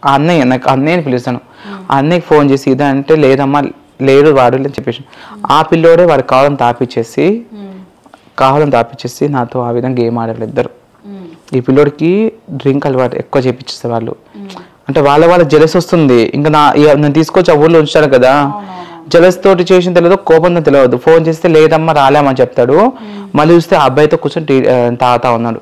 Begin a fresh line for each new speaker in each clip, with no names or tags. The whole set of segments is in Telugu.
ఆ అన్నయ్య నాకు అన్నయ్యని పిలుస్తాను ఆ అన్నయ్యకి ఫోన్ చేసి ఇదా అంటే లేదమ్మా లేడు వాడు అని చెప్పేసి ఆ పిల్లోడే వాడు కావాలని తాపిచ్చేసి కావాలని తాపిచ్చేసి నాతో ఆ విధంగా గేమ్ ఆడేవాళ్ళు ఇద్దరు ఈ పిల్లోడికి డ్రింక్ అలవాటు ఎక్కువ చేపించేస్తారు వాళ్ళు అంటే వాళ్ళ వాళ్ళ జలస్ వస్తుంది ఇంకా నా ఇక నేను తీసుకొచ్చి ఆ ఊళ్ళో ఉంచాను కదా జలస్ తోటి చేసిన తెలియదు కోపంతో తెలియదు ఫోన్ చేస్తే లేదమ్మా రాలేమని చెప్తాడు మళ్ళీ చూస్తే ఆ అబ్బాయితో కూర్చొని టీ- ఆ, తాగుతా ఉన్నాడు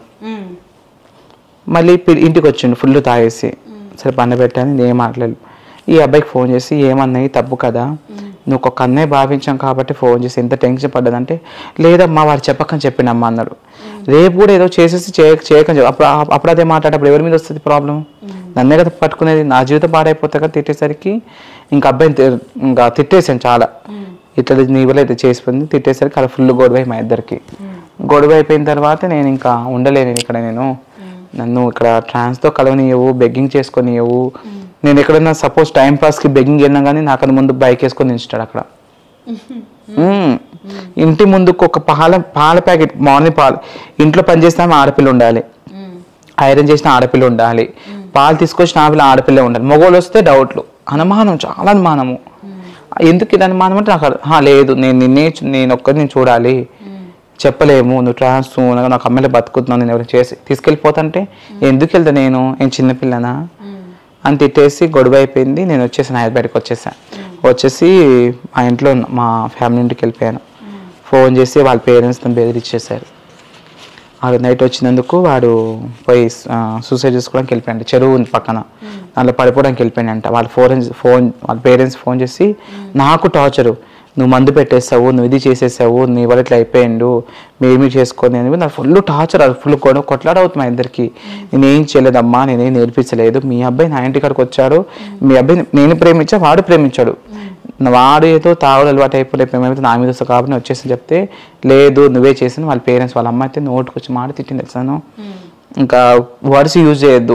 మళ్ళీ పి- ఇంటికి వచ్చిండు ఫుల్ తాగేసి సరే పండ పెట్టాను నేను మాట్లాడలేదు ఈ అబ్బాయికి ఫోన్ చేసి ఏమన్నాయి తప్పు కదా నువ్వు ఒక అన్నయ్య భావించాం కాబట్టి ఫోన్ చేసి ఎంత టెన్షన్ పడ్డదంటే లేదమ్మా వాడు చెప్పకని చెప్పిండమ్మా అన్నాడు రేపు కూడా ఏదో చేసేసి చేయ చేయకని చెప్పి అప్పుడు ఆ- అప్పుడు అదే మాట్లాడేటప్పుడు ఎవరి మీద వస్తుంది ప్రాబ్లం నన్నే కదా పట్టుకునేది నా జీవితం పాడైపోతా కదా తిట్టేసరికి ఇంకా అబ్బాయిని తి- ఇంకా తిట్టేసాను చాలా ఇట్లా నీ వల్ల ఇట్లా చేసిపోయింది తిట్టేసరికి అలా ఫుల్ గొడవ మా ఇద్దరికి గొడవ అయిపోయిన తర్వాత నేను ఇంకా ఉండలేను ఇక్కడ నేను నన్ను ఇక్కడ ట్రాన్స్తో కలవనియవు బెగ్గింగ్ చేసుకొనియవు నేను ఎక్కడన్నా సపోజ్ టైం పాస్కి బెగ్గింగ్ వెళ్ళినా కానీ నాకన్నా ముందు బైక్ వేసుకొని నిల్చుంటాడు అక్కడ మ్మ్. ఇంటి ముందుకు ఒక పాల పాల ప్యాకెట్ మార్నింగ్ పాలు ఇంట్లో పనిచేసిన ఆడపిల్ల ఉండాలి ఐరన్ చేసిన ఆడపిల్ల ఉండాలి పాలు తీసుకొచ్చిన ఆడపిల్ల ఆడపిల్ల ఉండాలి మగవాళ్ళు వస్తే డౌట్లు అనుమానం చాలా అనుమానము ఎందుకు ఇది అనుమానం అంటే నాకు అర్థం- "హా, లేదు నేను నిన్నే చూ- నేను ఒక్కరిని చూడాలి చెప్పలేము నువ్వు ట్రాన్స్ నాకు అమ్మాయిలు బతుకుతున్నావు నేను ఎవరు చేసి తీసుకెళ్ళిపోతుంటే ఎందుకు వెళ్తా నేను ఏం చిన్నపిల్లనా అని తిట్టేసి గొడవ అయిపోయింది నేను వచ్చేసాను హైదరాబాద్కి వచ్చేసాను వచ్చేసి మా ఇంట్లో ఉన్న- మా ఫ్యామిలీ ఇంటికి వెళ్ళిపోయాను ఫోన్ చేసి వాళ్ళ పేరెంట్స్ని బెదిరించేశారు ఆ నైట్ వచ్చినందుకు వాడు పోయి సూసైడ్ చేసుకోవడానికి వెళ్ళిపోయాడు చెరువు ఉంది పక్కన దాంట్లో పడిపోవడానికి వెళ్ళిపోయాడంట వాళ్ళ ఫోన్ ఫోన్ వాళ్ళ పేరెంట్స్ ఫోన్ చేసి నాకు టార్చరు నువ్వు మందు పెట్టేస్తావు నువ్వు ఇది చేసేసావు నీ వల్ల ఇట్లా అయిపోయిండు మేమీ చేసుకొని అని నాకు ఫుల్ టార్చర్ అది ఫుల్ కొడ కొట్లాడవుతుంది మా ఇద్దరికి నేనేం చేయలేదమ్మా నేనేం నేర్పించలేదు మీ అబ్బాయి నా ఇంటి కాడికి వచ్చాడు మీ అబ్బాయి నేను ప్రేమించా వాడు ప్రేమించాడు వాడు ఏదో తాగుడు అలవాటు అయిపోయి మేమైతే నా మీద వస్తా కాబట్టి వచ్చేసి చెప్తే లేదు నువ్వే చేసిన వాళ్ళ పేరెంట్స్ వాళ్ళ అమ్మ అయితే నోటుకు వచ్చి మాట తిట్టింది తెలుసాను ఇంకా వర్డ్స్ యూజ్ చేయొద్దు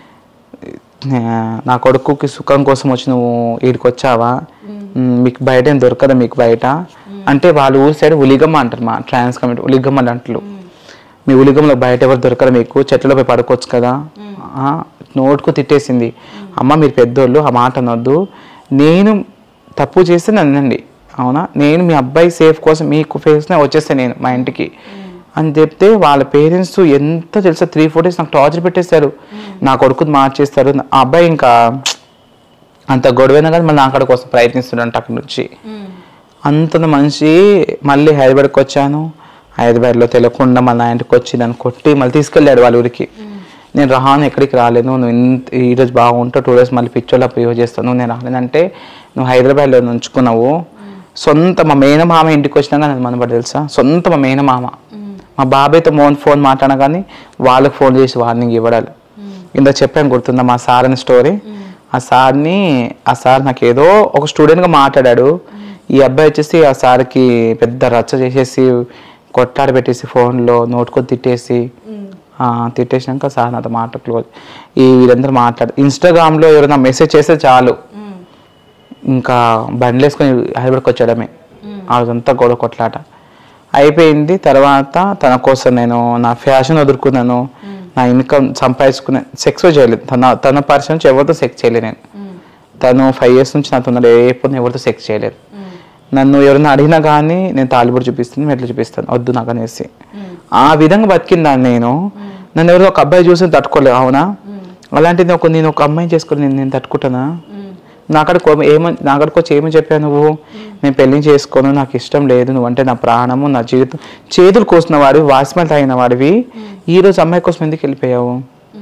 ఆ, నా కొడుకుకి సుఖం కోసం వచ్చి నువ్వు వీడికి వచ్చావా మ్, మీకు బయట ఏం దొరకదా మీకు బయట అంటే వాళ్ళు ఊరి సైడ్ ఉలిగమ్మ అంటారు మా ట్రాన్స్ కమిటీ ఉలిగమ్మ అంటారు మీ ఉలిగంలో బయట ఎవరు దొరకరు మీకు చెట్లలో పోయి పడుకోవచ్చు కదా ఆ, నోటుకు తిట్టేసింది అమ్మ మీరు పెద్దోళ్ళు ఆ మాట అనొద్దు నేను తప్పు చేస్తే నన్నండి అవునా నేను మీ అబ్బాయి సేఫ్ కోసం మీకు ఫేస్నే వచ్చేస్తాను నేను మా ఇంటికి అని చెప్తే వాళ్ళ పేరెంట్స్ ఎంత తెలుసా త్రీ ఫోర్ డేస్ నాకు టార్చర్ పెట్టేస్తారు నా కొడుకుని మార్చేస్తారు ఆ అబ్బాయి ఇంకా అంత గొడవైనా కానీ మళ్ళీ నా కాడ కోసం ప్రయత్నిస్తున్నాడు అక్కడి నుంచి అంత మనిషి మళ్ళీ హైదరాబాద్కి వచ్చాను హైదరాబాద్లో తెలియకుండా మళ్ళీ నా ఇంటికి వచ్చి నన్ను కొట్టి మళ్ళీ తీసుకెళ్ళాడు వాళ్ళ ఊరికి నేను రాను ఎక్కడికి రాలేను నువ్వు ఇంత ఈరోజు బాగుంటావు టూ డేస్ మళ్ళీ పిచ్చోళ్ళ ప్రియోగ చేస్తాను నేను రాలేనంటే నువ్వు హైదరాబాద్లో ఉంచుకున్నావు సొంత మా మేనమామ ఇంటికి వచ్చినాక నాకు మనబడి తెలుసా సొంత మా మేనమామ మా బాబాయ్తో మోన్ ఫోన్ మాట్లాడినా కానీ వాళ్ళకి ఫోన్ చేసి వార్నింగ్ ఇవ్వడాలి ఇంత చెప్పాను గుర్తుందా మా సార్ అని స్టోరీ ఆ సార్ని ఆ సార్ నాకు ఏదో ఒక స్టూడెంట్గా మాట్లాడాడు ఈ అబ్బాయి వచ్చేసి ఆ సార్కి పెద్ద రచ్చ చేసేసి కొట్టాడ పెట్టేసి ఫోన్లో నోటుకొని తిట్టేసి ఆ, తిట్టేసినాక సార్ నాతో మాట క్లోజ్ ఈ వీళ్ళందరూ మాట్లాడు ఇన్స్టాగ్రామ్లో ఎవరైనా మెసేజ్ చేస్తే చాలు ఇంకా బండ్లు వేసుకొని హైదరాబాద్కి వచ్చాడమే అదంతా గొడవ కొట్లాట అయిపోయింది తర్వాత తన కోసం నేను నా ఫ్యాషన్ వదులుకున్నాను నా ఇన్కమ్ సంపాదించుకునే సెక్స్ చేయలేదు తన తన పర్సన్ నుంచి ఎవరితో సెక్స్ చేయలేదు నేను తను ఫైవ్ ఇయర్స్ నుంచి నాతో ఉన్నాడు ఎప్పుడు ఎవరితో సెక్స్ చేయలేదు నన్ను ఎవరైనా అడిగినా కానీ నేను తాలిబుడు చూపిస్తాను మెట్లు చూపిస్తాను వద్దు నాకు అనేసి ఆ విధంగా బతికిందాన్ని నేను నన్ను ఎవరో ఒక అబ్బాయి చూసి తట్టుకోలేదు అవునా అలాంటిది ఒక నేను ఒక అమ్మాయిని చేసుకొని నేను నేను తట్టుకుంటానా నాకడికి ఏమని నాకడికి వచ్చి ఏమని చెప్పావు నువ్వు నేను పెళ్లి చేసుకోను నాకు ఇష్టం లేదు నువ్వు అంటే నా ప్రాణము నా జీవితం చేతులు కోసిన వాడివి వాస్మెల్ తాగిన వాడివి ఈ రోజు అమ్మాయి కోసం ఎందుకు వెళ్ళిపోయావు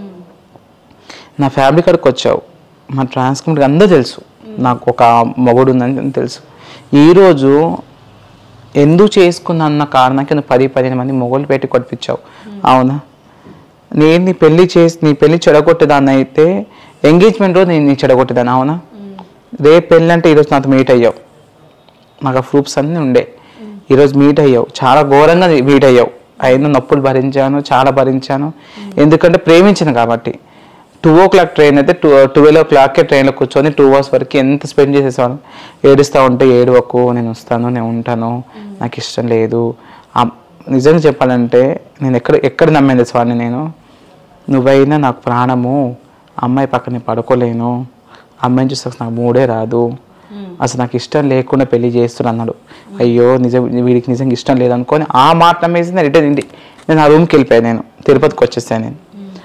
నా ఫ్యామిలీ కాడికి వచ్చావు మా ట్రాన్స్కమిటీ అందరూ తెలుసు నాకు ఒక మొగుడు ఉందని తెలుసు ఈరోజు ఎందుకు చేసుకున్నా అన్న కారణానికి నువ్వు పది పదిహేను మంది మొగోళ్ళు పెట్టి కొట్టించావు అవునా నేను నీ పెళ్లి చేసి నీ పెళ్లి చెడగొట్టేదాన్ని అయితే ఎంగేజ్మెంట్ రోజు నేను నీ చెడగొట్టేదాన్ని అవునా రేపు పెళ్ళి అంటే ఈరోజు నాతో మీట్ అయ్యావు నాకు ఆ ప్రూఫ్స్ అన్నీ ఉండే ఈరోజు మీట్ అయ్యావు చాలా ఘోరంగా మీట్ అయ్యావు అయినా నొప్పులు భరించాను చాలా భరించాను ఎందుకంటే ప్రేమించిన కాబట్టి టూ ఓ క్లాక్ ట్రైన్ అయితే టూ ట్వెల్వ్ ఓ క్లాక్కే ట్రైన్లో కూర్చొని టూ అవర్స్ వరకు ఎంత స్పెండ్ చేసేసాను ఏడుస్తూ ఉంటే ఏడవకు నేను వస్తాను నేను ఉంటాను నాకు ఇష్టం లేదు ఆ- నిజంగా చెప్పాలంటే నేను ఎక్కడ ఎక్కడ నమ్మాను స్వామి నేను నువ్వైనా నాకు ప్రాణము అమ్మాయి పక్కనే పడుకోలేను అమ్మాయిని చూస్తే అసలు నాకు మూడే రాదు అసలు నాకు ఇష్టం లేకుండా పెళ్లి చేస్తున్నా అన్నాడు అయ్యో నిజం వీడికి నిజంగా ఇష్టం లేదనుకొని ఆ మాట నమ్మేసి నేను రిటర్న్ ఇంటి నేను ఆ రూమ్కి వెళ్ళిపోయాను నేను తిరుపతికి వచ్చేసాను నేను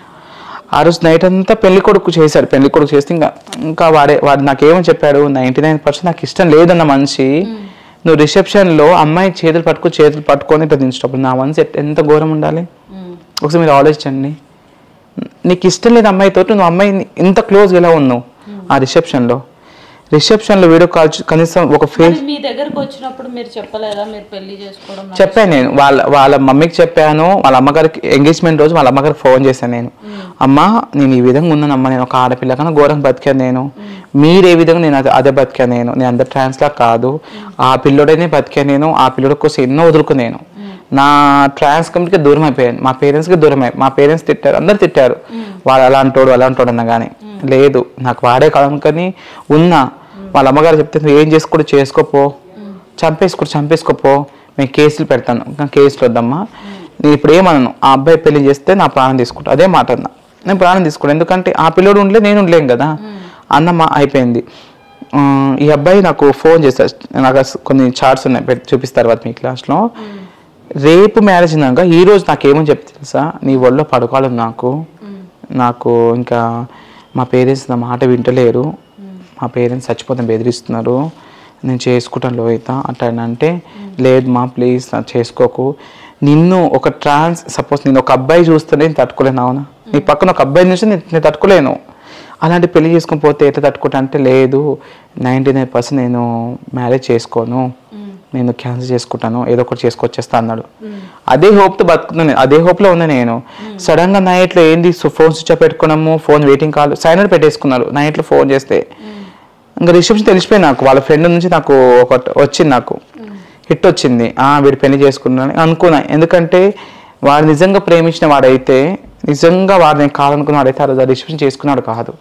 ఆ రోజు నైట్ అంతా పెళ్లి కొడుకు చేశాడు పెళ్లి కొడుకు చేస్తే ఇంకా ఇంకా వాడే వాడు నాకేమని చెప్పాడు నైంటీ నైన్ పర్సెంట్ నాకు ఇష్టం లేదన్న మనిషి నువ్వు రిసెప్షన్లో అమ్మాయి చేతులు పట్టుకో చేతులు పట్టుకొని ఇట్లా దించేటప్పుడు నా మనసు ఎట్- ఎంత ఘోరం ఉండాలి ఒకసారి మీరు ఆలోచించండి నీకు ఇష్టం లేదు అమ్మాయితో నువ్వు అమ్మాయిని ఇంత క్లోజ్గా ఎలా ఉన్నావు ఆ రిసెప్షన్లో రిసెప్షన్లో వీడియో కాల్ చూ- కనీసం ఒక ఫేస్
మరి మీ దగ్గరకు వచ్చినప్పుడు మీరు చెప్పలేదా మీరు పెళ్లి చేసుకోవడం నాకు
చెప్పాను నేను వాళ్ళ వాళ్ళ మమ్మీకి చెప్పాను వాళ్ళ అమ్మగారికి ఎంగేజ్మెంట్ రోజు వాళ్ళ అమ్మగారికి ఫోన్ చేశాను నేను అమ్మ నేను ఈ విధంగా ఉన్నాను అమ్మ నేను ఒక ఆడపిల్ల కన్నా ఘోరంగా బతికాను నేను మీరు ఏ విధంగా నేను అదే అదే బతికాను నేను నేను అంత ట్రాన్స్లా కాదు ఆ పిల్లోడనే బతికాను నేను ఆ పిల్లోడి కోసం ఎన్నో వదులుకున్నాను నా ట్రాన్స్ కమిటీకి దూరం అయిపోయాను మా పేరెంట్స్కి దూరం అయ్యాను మా పేరెంట్స్ తిట్టారు అందరు తిట్టారు వాడు అలాంటోడు అలాంటోడు అన్న కానీ లేదు నాకు వాడే కాదనుకొని ఉన్నా వాళ్ళ అమ్మగారు చెప్తే నువ్వు ఏం చేసుకోడు చేసుకోపో చంపేసుకో చంపేసుకోపో మేము కేసులు పెడతాను ఇంకా కేసులు వద్దమ్మా నేను ఇప్పుడు ఏమన్నాను ఆ అబ్బాయి పెళ్లి చేస్తే నా ప్రాణం తీసుకుంటా అదే మాట అన్నా నేను ప్రాణం తీసుకుంటాను ఎందుకంటే ఆ పిల్లోడు ఉండలే నేను ఉండలేం కదా అన్నమా అయిపోయింది ఆ, ఈ అబ్బాయి నాకు ఫోన్ చేశారు నాకు అస- కొన్ని చార్ట్స్ ఉన్నాయి పెట్టి చూపిస్తారు తర్వాత మీ క్లాస్లో రేపు మ్యారేజ్ అయినాక ఈ రోజు నాకు ఏమని చెప్తే తెలుసా నీ ఒళ్ళో పడుకోవాలి నాకు నాకు ఇంకా మా పేరెంట్స్ నా మాట వింటలేరు మా పేరెంట్స్ చచ్చిపోతే బెదిరిస్తున్నారు నేను చేసుకుంటాను లోహిత అట్లా అంటే లేదు మా ప్లీజ్ నా చేసుకోకు నిన్ను ఒక ట్రాన్స్ సపోజ్ నేను ఒక అబ్బాయి చూస్తే నేను తట్టుకోలేను అవునా నీ పక్కన ఒక అబ్బాయి నుంచి నేను నేను తట్టుకోలేను అలాంటి పెళ్లి చేసుకొని పోతే ఎట్లా తట్టుకుంటా అంటే లేదు నైంటీ నైన్ పర్సెంట్ నేను మ్యారేజ్ చేసుకోను నేను క్యాన్సిల్ చేసుకుంటాను ఏదో ఒకటి చేసుకొచ్చేస్తా అన్నాడు అదే హోప్తో బతుకుతున్నాను అదే హోప్లో ఉన్నా నేను సడన్గా నైట్లో ఏంది ఫోన్ స్విచ్ ఆఫ్ పెట్టుకున్నాము ఫోన్ వెయిటింగ్ కాల్ సైలెంట్ పెట్టేసుకున్నారు నైట్లో ఫోన్ చేస్తే ఇంకా రిసెప్షన్ తెలిసిపోయింది నాకు వాళ్ళ ఫ్రెండ్ నుంచి నాకు ఒక వచ్చింది నాకు హిట్ వచ్చింది ఆ వీడు పెళ్లి చేసుకున్నాను అనుకున్నా ఎందుకంటే వాడు నిజంగా ప్రేమించిన వాడైతే నిజంగా వాడిని కాదనుకున్న వాడైతే ఆ రోజు రిసెప్షన్ చేసుకున్నాడు కాదు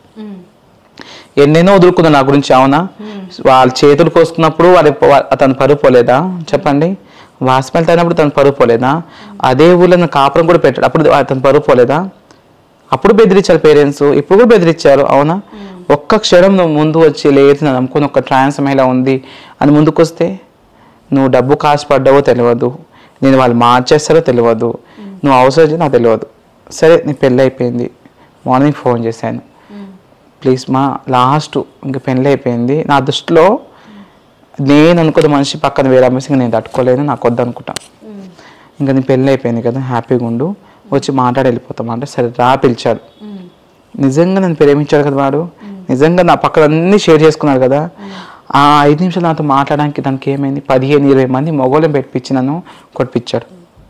ఎన్నెన్నో వదులుకుందా నా గురించి అవునా వాళ్ళ చేతులు కోసుకున్నప్పుడు వాడి వా- అతను పరువు పోలేదా చెప్పండి వాస్మెల్ తాగినప్పుడు తను పరువు పోలేదా అదే ఊళ్ళో నన్ను కాపురం కూడా పెట్టాడు అప్పుడు అతను పరువు పోలేదా అప్పుడు బెదిరించారు పేరెంట్స్ ఇప్పుడు కూడా బెదిరించారు అవునా ఒక్క క్షణం నువ్వు ముందు వచ్చి లేదు నన్ను నమ్ముకుని ఒక ట్రాన్స్ మహిళ ఉంది అని ముందుకు వస్తే నువ్వు డబ్బు కాసు పడ్డావో తెలియదు నేను వాళ్ళు మార్చేస్తారో తెలియదు నువ్వు అవసరం వచ్చి నాకు తెలియదు సరే నీ పెళ్ళి అయిపోయింది మార్నింగ్ ఫోన్ చేశాను ప్లీజ్ మా లాస్ట్ ఇంకా పెళ్ళి అయిపోయింది నా దృష్టిలో నేను అనుకున్న మనిషి పక్కన వేరే అమ్మేసి ఇంకా నేను తట్టుకోలేను నాకు వద్దు అనుకుంటా ఇంకా నీ పెళ్ళి అయిపోయింది కదా హ్యాపీగా ఉండు వచ్చి మాట్లాడి వెళ్ళిపోతాం అంటే సరే రా పిలిచాడు నిజంగా నన్ను ప్రేమించాడు కదా వాడు నిజంగా నా పక్కన అన్ని షేర్ చేసుకున్నాడు కదా ఆ ఐదు నిమిషాలు నాతో మాట్లాడడానికి దానికి ఏమైంది పదిహేను ఇరవై మంది మొగోళ్ళని పెట్టించి నన్ను కొట్టిపించాడు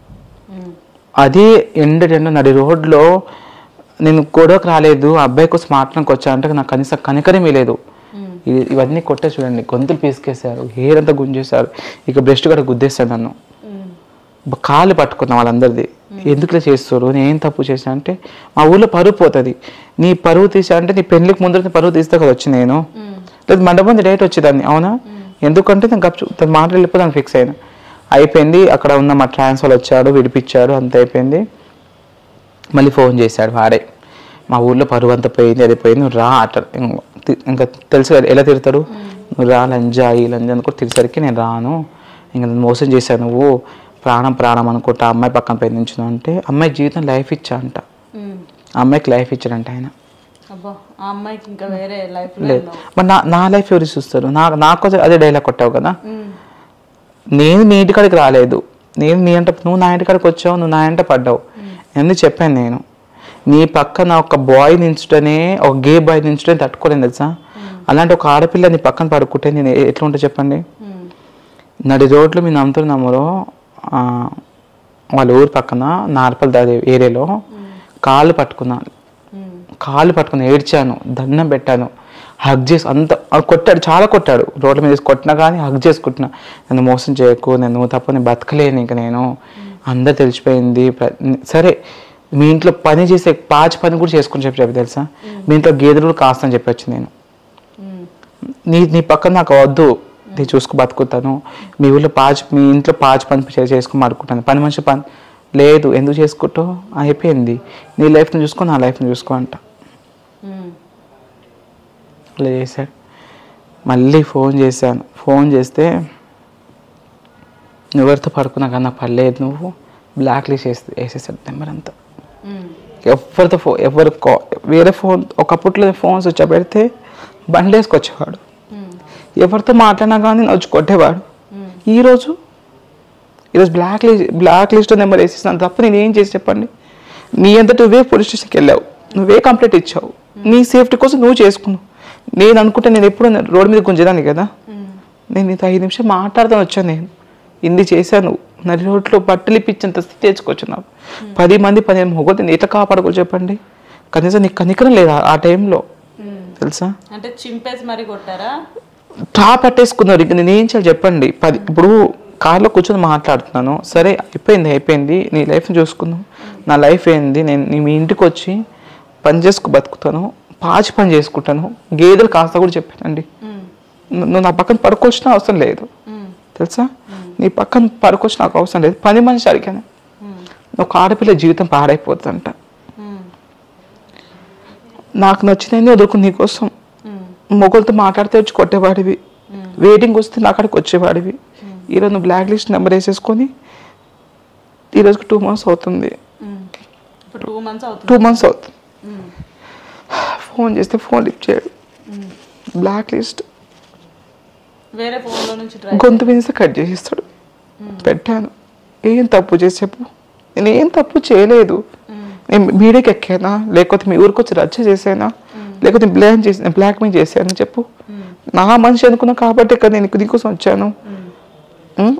అదే ఎండ ఎండ నడి రోడ్లో నేను గొడవకు రాలేదు ఆ అబ్బాయి కోసం మాట్లాడడానికి వచ్చా అంటే నాకు కనీసం కనికరమే లేదు ఇ- ఇవన్నీ కొట్టే చూడండి గొంతులు పీసుకేశారు హెయిర్ అంతా గుంజేశారు ఇక బ్రెస్ట్ కూడా గుద్దేశాడు నన్ను బ- కాళ్ళు పట్టుకున్నా వాళ్ళందరిది ఎందుకులే చేస్తారు నేను ఏం తప్పు చేశా అంటే మా ఊళ్ళో పరువు పోతుంది నీ పరువు తీసా అంటే నీ పెళ్ళికి ముందర నీ పరువు తీస్తే కదా వచ్చి నేను లేదు మండపం డేట్ వచ్చేదాన్ని అవునా ఎందుకంటే నేను గప్చు తన మాట వెళ్ళిపోతాను ఫిక్స్ అయినా అయిపోయింది అక్కడ ఉన్న మా ట్రాన్స్ వాళ్ళు వచ్చాడు విడిపించాడు అంత అయిపోయింది మళ్ళీ ఫోన్ చేశాడు వాడే మా ఊర్లో పరువు అంతా పోయింది అది పోయింది నువ్వు రా అట ఇంక- తి- ఇంకా తెలుసు కదా ఎలా తిడతాడు నువ్వు రా లంజాయి లంజా అనుకో తిరిసరికి నేను రాను ఇంకా నన్ను మోసం చేశాను నువ్వు ప్రాణం ప్రాణం అనుకుంటా అమ్మాయి పక్కన పోయి నించును అంటే అమ్మాయి జీవితం లైఫ్ ఇచ్చా అంట ఆ అమ్మాయికి లైఫ్ ఇచ్చాడంట ఆయన
అబ్బా ఆ అమ్మాయికి ఇంకా వేరే లైఫ్
లేదు మరి నా నా లైఫ్ ఎవరు చూస్తారు నా నాకు అదే డైలాగ్ కొట్టావు కదా నేను నీ ఇంటికాడికి రాలేదు నేను నీ అంట నువ్వు నా ఇంటికాడికి వచ్చావు నువ్వు నా ఇంట పడ్డావు ఎందుకు చెప్పాను నేను నీ పక్కన ఒక బాయ్ నించుటనే ఒక గే బాయ్ నించుటనే తట్టుకోలేను తెలుసా అలాంటి ఒక ఆడపిల్ల నీ పక్కన పడుకుంటే నేను ఎ- ఎట్లా ఉంటా చెప్పండి నడి రోడ్లు మీ నమ్ముతున్న నమ్మరు ఆ, వాళ్ళ ఊరు పక్కన నార్పల్ దాది ఏరియాలో కాళ్ళు పట్టుకున్నాను కాళ్ళు పట్టుకుని ఏడ్చాను దండం పెట్టాను హగ్ చేసి అంత ఆ కొట్టాడు చాలా కొట్టాడు రోడ్ల మీద వేసి కొట్టినా కానీ హగ్ చేసుకుంటున్నా నన్ను మోసం చేయకు నేను తప్ప నేను బతకలేను ఇంక నేను అందరు తెలిసిపోయింది ప్ర- సరే మీ ఇంట్లో పని చేసే పాచి పని కూడా చేసుకుని చెప్పి చెప్పి తెలుసా మీ ఇంట్లో గేదెలు కూడా కాస్తని చెప్పొచ్చు నేను నీ నీ పక్కన నాకు వద్దు నేను చూసుకు బతుకుతాను మీ ఊళ్ళో పాచి మీ ఇంట్లో పాచి పని చే- చేసుకుని పడుకుంటాను పని మనిషి పని లేదు ఎందుకు చేసుకుంటావు అయిపోయింది నీ లైఫ్ని చూసుకో నా లైఫ్ని చూసుకో అంట
ఉమ్.
అలా చేశాడు మళ్ళీ ఫోన్ చేశాను ఫోన్ చేస్తే ఎవరితో పడుకున్నా కానీ నాకు పర్లేదు నువ్వు బ్లాక్ లిస్ట్ వేసి వేసేసాడు నెంబర్ అంతా
ఉమ్.
ఎవరితో ఫో ఎవరు కా- వేరే ఫోన్ ఒకప్పట్లో ఫోన్స్ వచ్చా పెడితే బండి వేసుకొచ్చేవాడు
ఉమ్.
ఎవరితో మాట్లాడినా కానీ వచ్చి కొట్టేవాడు
ఉమ్.
ఈరోజు ఈరోజు block list block list number వేసేసినాను తప్ప నేను ఏం చేసి చెప్పండి నీ అంతట నువ్వే పోలీస్ స్టేషన్కి వెళ్ళావు నువ్వే కంప్లైంట్ ఇచ్చావు నీ సేఫ్టీ కోసం నువ్వు చేసుకున్నావు నేను అనుకుంటే నేను ఎప్పుడు రోడ్డు మీద గుంజేదాన్ని కదా
ఉమ్.
నేను నీతో ఐదు నిమిషం మాట్లాడదాని వచ్చాను నేను ఇన్ని చేశాను నడి రోడ్లో బట్టలు ఇప్పించేంత స్థితి తెచ్చుకోవచ్చు నాకు పది మంది పదిహేను మొగోతుంది ఎట్లా కాపాడుకో చెప్పండి కనీసం నీకు కనికరం లేదా ఆ టైంలో
ఉమ్.
తెలుసా
అంటే చింపేసి మరి కొట్టారా
టా పట్టేసుకున్నారు ఇంక నేను ఏం చేయాలి చెప్పండి పది ఇప్పుడు కార్లో కూర్చొని మాట్లాడుతున్నాను సరే అయిపోయింది అయిపోయింది నీ లైఫ్ని చూసుకుందాం నా లైఫ్ ఏంది నేను నీ మీ ఇంటికి వచ్చి పని చేసుకు బతుకుతాను పాచి పని చేసుకుంటాను గేదెలు కాస్త కూడా చెప్పానండి
ఉమ్.
ను- నువ్వు నా పక్కన పడుకోవాల్సిన అవసరం లేదు
ఉమ్.
తెలుసా నీ పక్కన పడుకోవాల్సిన నాకు అవసరం లేదు పని మనిషి అడిగాను
ఉమ్.
ఒక ఆడపిల్ల జీవితం పాడైపోతుందంట
ఉమ్.
నాకు నచ్చినవి వదులుకుని నీకోసం
ఉమ్.
మొగలతో మాట్లాడితే వచ్చి కొట్టేవాడివి వెయిటింగ్ వస్తే నా అక్కడికి వచ్చేవాడివి ఈరోజు నువ్వు బ్లాక్ లిస్ట్ నెంబర్ వేసేసుకొని ఈరోజుకి టూ మంత్స్ అవుతుంది
ఉమ్. ఇప్పుడు టూ మంత్స్ అవుతుంది
టూ మంత్స్ అవుతుంది
ఉమ్.
ఫోన్ చేస్తే ఫోన్ లిఫ్ట్ చేయడు
ఉమ్.
బ్లాక్ లిస్ట్
వేరే ఫోన్లో నుంచి ట్రై
గొంతు వినిస్తే కట్ చేసేస్తాడు పెట్టాను ఏం తప్పు చేసి చెప్పు నేను ఏం తప్పు చేయలేదు నేను మీడియాకి ఎక్కానా లేకపోతే మీ ఊరికి వచ్చి రచ్చ చేశానా లేకపోతే బ్లాక్ చేసి బ్లాక్ మెయిల్ చేశాను చెప్పు నా మనిషి అనుకున్నా కాబట్టి కదా నేను నీకోసం వచ్చాను ఉం?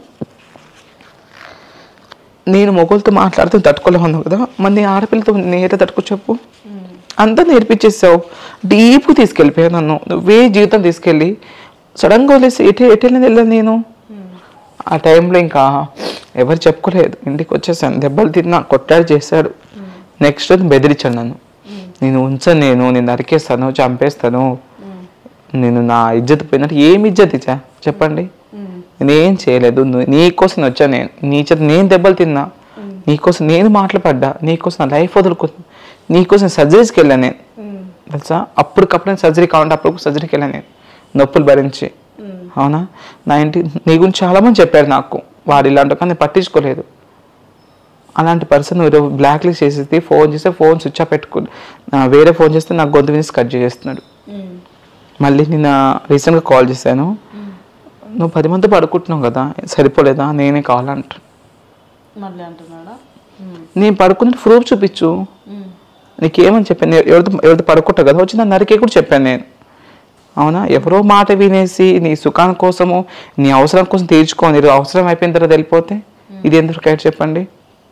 నేను మొగోళ్ళతో మాట్లాడుతూ తట్టుకోలేమన్నావు కదా మరి నీ ఆడపిల్లతో నేట తట్టుకో చెప్పు అంతా నేర్పించేసావు డీప్గా తీసుకెళ్ళిపోయావు నన్ను నువ్వే జీవితం తీసుకెళ్ళి సడన్గా వదిలేసి ఎటు ఎటు వెళ్ళాను నేను ఆ టైంలో ఇంకా ఎవరు చెప్పుకోలేదు ఇంటికి వచ్చేసాను దెబ్బలు తిన్నా కొట్టాడు చేశాడు నెక్స్ట్ రోజు బెదిరించాడు నన్ను నేను ఉంచను నేను నేను నరికేస్తాను చంపేస్తాను నేను నా ఇజ్జత్ పోయినట్టు ఏమి ఇజ్జత్ ఇచ్చా చెప్పండి నేనేం చేయలేదు నువ్వు- నీకోసం వచ్చా నేను నీ చేత నేను దెబ్బలు తిన్నా నీకోసం నేను మాట్లాడపడ్డా నీకోసం నా లైఫ్ వదులుకున్నా నీకోసం సర్జరీస్కి వెళ్ళాను నేను తెలుసా అప్పటికప్పుడు నేను సర్జరీ కావాలంటే అప్పుడు సర్జరీకి వెళ్ళాను నేను నొప్పులు భరించి అవునా నా ఇంటి నీ గురించి చాలా మంది చెప్పారు నాకు వాడు ఇలాంటి కానీ నేను పట్టించుకోలేదు అలాంటి పర్సన్ ఈరోజు బ్లాక్ లిస్ట్ చేసేసి ఫోన్ చేస్తే ఫోన్ స్విచ్ ఆఫ్ పెట్టుకుని నా వేరే ఫోన్ చేస్తే నాకు గొంతు విని కట్ చేసేస్తున్నాడు మళ్ళీ నిన్న రీసెంట్గా కాల్ చేశాను నువ్వు పది మంది పడుకుంటున్నావు కదా సరిపోలేదా నేనే కావాలంట
మళ్ళీ అంటున్నాడా ఉమ్.
నేను పడుకున్నట్టు ప్రూఫ్ చూపించు
ఉమ్.
నీకేమని చెప్పాను నేను ఎవరితో ఎవరితో పడుకుంటావు కదా వచ్చి నన్ను నరికే కూడా చెప్పాను నేను అవునా ఎవరో మాట వినేసి నీ సుఖాని కోసము నీ అవసరం కోసం తీర్చుకొని నీ అవసరం అయిపోయిన తర్వాత వెళ్ళిపోతే ఇది ఎందుకు కరెక్ట్ చెప్పండి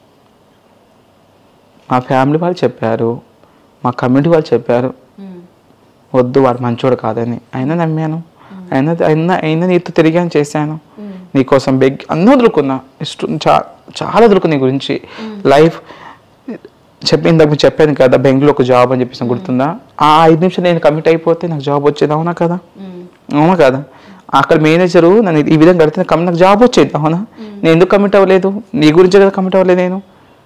మా ఫ్యామిలీ వాళ్ళు చెప్పారు మా కమ్యూనిటీ వాళ్ళు చెప్పారు
ఉమ్.
వద్దు వాడు మంచోడు కాదని అయినా నమ్మాను అయినా అయినా అయినా నీతో తిరిగాను చేశాను
ఉమ్.
నీకోసం బెగ్ అన్నీ వదులుకున్నా ఇష్టం చా చాలా వదులుకున్నా నీ గురించి లైఫ్ చెప్పి ఇందాక మీకు చెప్పాను కదా బెంగళూరు ఒక జాబ్ అని చెప్పేసి గుర్తుందా ఆ ఐదు నిమిషాలు నేను కమిట్ అయిపోతే నాకు జాబ్ వచ్చేది అవునా కదా
ఉమ్.
అవునా కదా అక్కడ మేనేజరు నన్ను ఈ విధంగా కడితే నాకు నాకు జాబ్ వచ్చేది అవునా నేను ఎందుకు కమిట్ అవ్వలేదు నీ గురించే కదా కమిట్ అవ్వలేదు నేను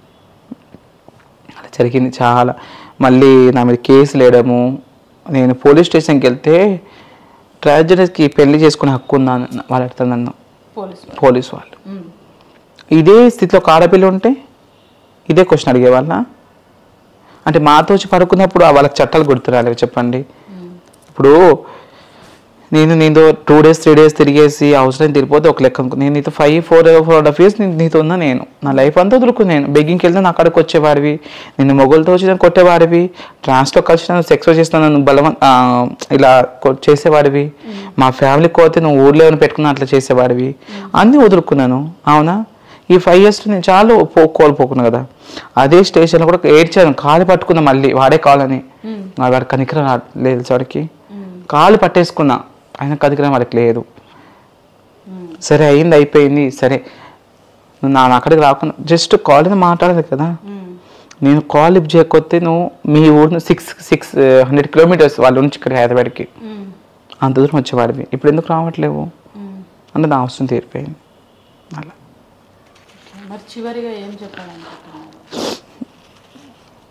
అలా జరిగింది చాలా మళ్ళీ నా మీద కేసులు వేయడము నేను పోలీస్ స్టేషన్కి వెళ్తే ట్రాజడీకి పెళ్లి చేసుకునే హక్కు ఉందా అని వాళ్ళు అడుగుతారు నన్ను
పోలీసు
పోలీస్ వాళ్ళు
ఉమ్.
ఇదే స్థితిలో ఒక ఆడపిల్ల ఉంటే ఇదే క్వశ్చన్ అడిగేవాళ్ళ అంటే మాతో వచ్చి పడుకున్నప్పుడు ఆ వాళ్ళకి చట్టాలు గుర్తురాలేవు చెప్పండి ఇప్పుడు నేను నీతో టూ డేస్ త్రీ డేస్ తిరిగేసి అవసరం తిరిగిపోతే ఒక లెక్క అనుకో నేను నీతో five four four and half years నీతో ఉన్నా నేను నా లైఫ్ అంతా వదులుకున్నాను బెగ్గింగ్కి వెళ్తే నా అక్కడికి వచ్చేవాడివి నేను మొగలతో వచ్చి నన్ను కొట్టేవాడివి ట్రాన్స్లో కలిసి నన్ను సెక్స్ చేసిన నన్ను బలవం ఆ, ఇలా కొ- చేసేవాడివి మా ఫ్యామిలీ కోతే నువ్వు ఊర్లో ఏమైనా పెట్టుకున్నా అట్లా చేసేవాడివి అన్నీ వదులుకున్నాను అవునా ఈ ఫైవ్ ఇయర్స్ నేను చాలా పో కోల్పోకున్నా కదా అదే స్టేషన్లో కూడా ఏడ్చాను కాలు పట్టుకున్నా మళ్ళీ వాడే కాలని నా వాడి కనికరం రా- లేదు వాడికి కాలు పట్టేసుకున్నా ఆయన కనికరం వాడికి లేదు సరే అయింది అయిపోయింది సరే నువ్వు నా నా అక్కడికి రాకుండా జస్ట్ కాల్ మీద మాట్లాడదు కదా
ఉమ్.
నేను కాల్ లిఫ్ట్ చేయకపోతే నువ్వు మీ ఊరు సిక్స్ సిక్స్ హండ్రెడ్ కిలోమీటర్స్ వాళ్ళ నుంచి ఇక్కడ హైదరాబాద్కి
ఉమ్.
అంత దూరం వచ్చేవాడివి ఇప్పుడు ఎందుకు రావట్లేవు
ఉమ్.
అంటే నా అవసరం తీరిపోయింది అలా
మరి చివరిగా ఏం చెప్పాలనుకుంటున్నారు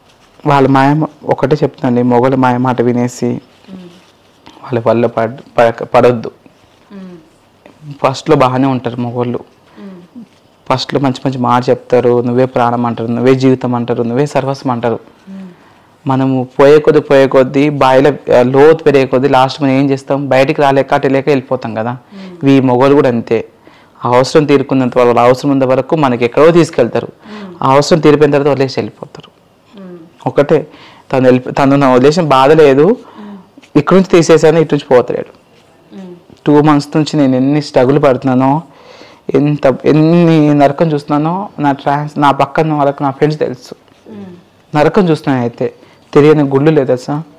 వాళ్ళ మాయ ఒకటే చెప్తానండి మొగల మాయ మాట వినేసి వాళ్ళ వల్ల పడ్ పడక- పడొద్దు
ఉమ్,
ఫస్ట్లో బాగానే ఉంటారు మగవాళ్ళు
ఉమ్,
ఫస్ట్లో మంచి మంచి మాట చెప్తారు నువ్వే ప్రాణం అంటారు నువ్వే జీవితం అంటారు నువ్వే సర్వస్వం అంటారు
ఉమ్,
మనము పోయే కొద్ది పోయే కొద్దీ బాయిలో ఆ, లోతు పెరిగే కొద్దీ లాస్ట్ మనం ఏం చేస్తాం బయటికి రాలేక అటలేక వెళ్ళిపోతాం కదా ఈ మొగలు కూడా అంతే ఆ అవసరం తీరుకున్నంత వాళ్ళ అవసరం ఉన్న వరకు మనకి ఎక్కడో తీసుకెళ్తారు ఆ అవసరం తీరిపోయిన తర్వాత వదిలేసి వెళ్ళిపోతారు
ఉమ్,
ఒకటే తను వెళ్ళి తను నా వదిలేసిన బాధ లేదు ఇక్కడ నుంచి తీసేసాను ఇటు నుంచి పోతలేడు
ఉమ్,
టూ మంత్స్ నుంచి నేను ఎన్ని స్ట్రగుల్ పడుతున్నానో ఎంత ఎన్ని నరకం చూస్తున్నానో నా ట్రాన్స్ నా పక్కన వాళ్ళకి నా ఫ్రెండ్స్ తెలుసు
ఉమ్,
నరకం చూస్తున్నాను అయితే తెలియని గుళ్ళు లేదు తెలుసా